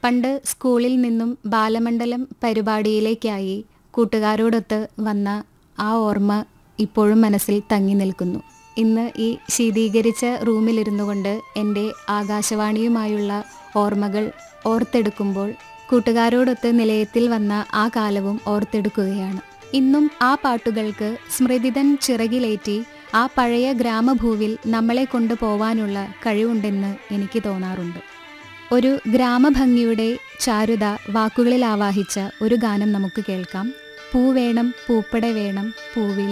പണ്ട് സ്കൂളിൽ നിന്നും ബാലമണ്ഡലം പരിപാടിയിലേക്കായി കൂട്ടുകാരോടൊത്ത് വന്ന ആ ഓർമ്മ ഇപ്പോഴും മനസ്സിൽ തങ്ങി നിൽക്കുന്നു ഇന്ന് ഈ ശീതീകരിച്ച റൂമിലിരുന്നു കൊണ്ട് എൻ്റെ ആകാശവാണിയുമായുള്ള ഓർമ്മകൾ ഓർത്തെടുക്കുമ്പോൾ കൂട്ടുകാരോടൊത്ത് നിലയത്തിൽ വന്ന ആ കാലവും ഓർത്തെടുക്കുകയാണ് ഇന്നും ആ പാട്ടുകൾക്ക് സ്മൃതിതൻ ചിറകിലേറ്റി ആ പഴയ ഗ്രാമഭൂവിൽ നമ്മളെ കൊണ്ടുപോവാനുള്ള കഴിവുണ്ടെന്ന് എനിക്ക് തോന്നാറുണ്ട് ഒരു ഗ്രാമഭംഗിയുടെ ചാരുത വാക്കുകളിൽ ആവാഹിച്ച ഒരു ഗാനം നമുക്ക് കേൾക്കാം പൂ വേണം പൂപ്പട വേണം പൂവിൽ